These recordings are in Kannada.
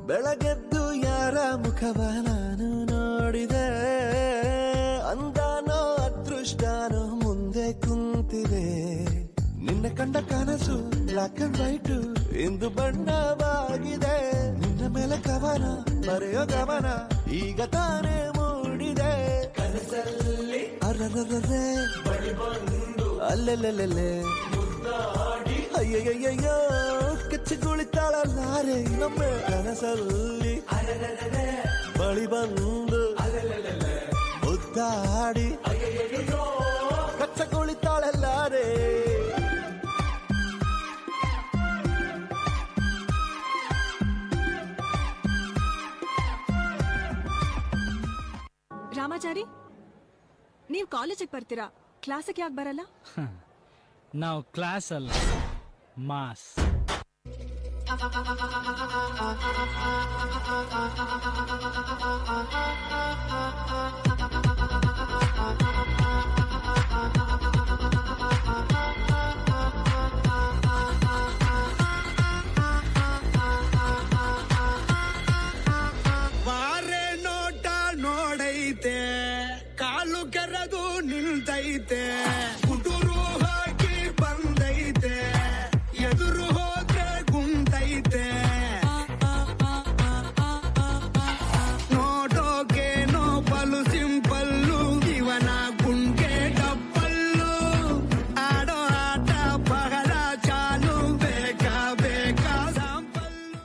ಬೆಳಗೆದ್ದು ಯಾರ ಮುಖವ ನಾನು ನೋಡಿದೆ ಅಂದಾನೋ ಅದೃಷ್ಟನೋ ಮುಂದೆ ಕುಂತಿದೆ ನಿನ್ನ ಕಂಡ ಕನಸು ಬ್ಲಾಕ್ ಅಂಡ್ ವೈಟ್ ಇಂದು ಬಣ್ಣವಾಗಿದೆ ನಿನ್ನ ಮೇಲೆ ಕವನ ಬರೆಯೋ ಗಮನ ಈಗ ತಾನೇ ಮೂಡಿದೆ ಕನಸಲ್ಲಿ ಅರರರರೆ ಅಲ್ಲೆಲ್ಲೆಲ್ಲೆ ಅಯ್ಯಯ್ಯಯ್ಯೋ ಕಚ್ಚಿಗುಳಿತಾಳಲ್ಲಾರೆ ಇನ್ನೊಮ್ಮೆ ಕನಸಲ್ಲಿ ಬಳಿ ಬಂದು ಮುದ್ದಾಡಿ ಕಚ್ಚಗುಳಿತಾಳಲ್ಲಾರೆ ರಾಮಾಚಾರಿ ನೀವ್ ಕಾಲೇಜಿಗೆ ಬರ್ತೀರಾ ಕ್ಲಾಸಿಗೆ ಯಾಕೆ ಬರಲ್ಲ ನಾವು ಕ್ಲಾಸ್ ಅಲ್ಲ ಮಾಸ್ ಬಾರೆ ನೋಟ ನೋಡೈತೆ ಕಾಲು ಕೆರೆದು ನಿಲ್ತೈತೆ ಕುಟುರು ಹಾಕಿ ಬಂದೈತೆ ಎದುರು ಹೋದ್ರೆ ಗುಂತೈತೆ ನೋಡೋಕೇನೋ ಬಲು ಸಿಂಪಲ್ಲು ಇವನ ಗುಂಗೆ ಡಪ್ಪಲ್ಲು ಆಡೋ ಆಟ ಬಹಳ ಚಾಲು ಬೇಕಾ ಬೇಕಾ ಸಾಂಪಲ್ಲು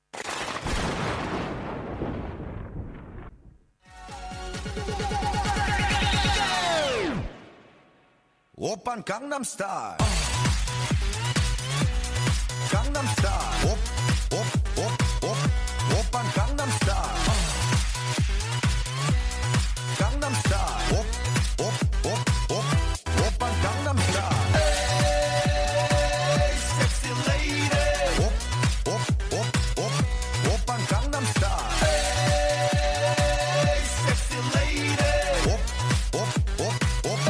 오빤 강남스타일 강남스타일 옵옵옵옵 오빤 강남스타일 강남스타일 옵옵옵옵 오빤 강남스타일 에이 섹시 레이디 옵옵옵옵 오빤 강남스타일 에이 섹시 레이디 옵옵옵옵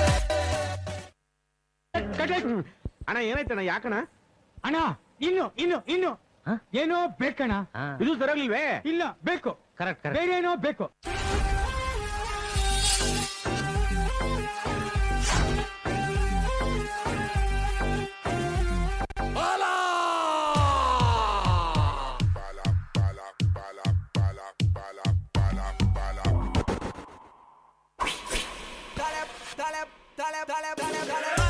ಅಣ್ಣ ಏನಾಯ್ತಣ್ಣ ಯಾಕಣ ಅಣ್ಣ ಇನ್ನು ಇನ್ನು ಇನ್ನು ಏನೋ ಬೇಕಣ್ಣ ಇದು ಸರಿಯಾಗ್ಲಿಲ್ವೇ ಇಲ್ಲ ಬೇಕು ಕರೆಕ್ಟ್ ಬೇರೆ ಏನೋ ಬೇಕು dale, dale, dale, dale, dale, dale.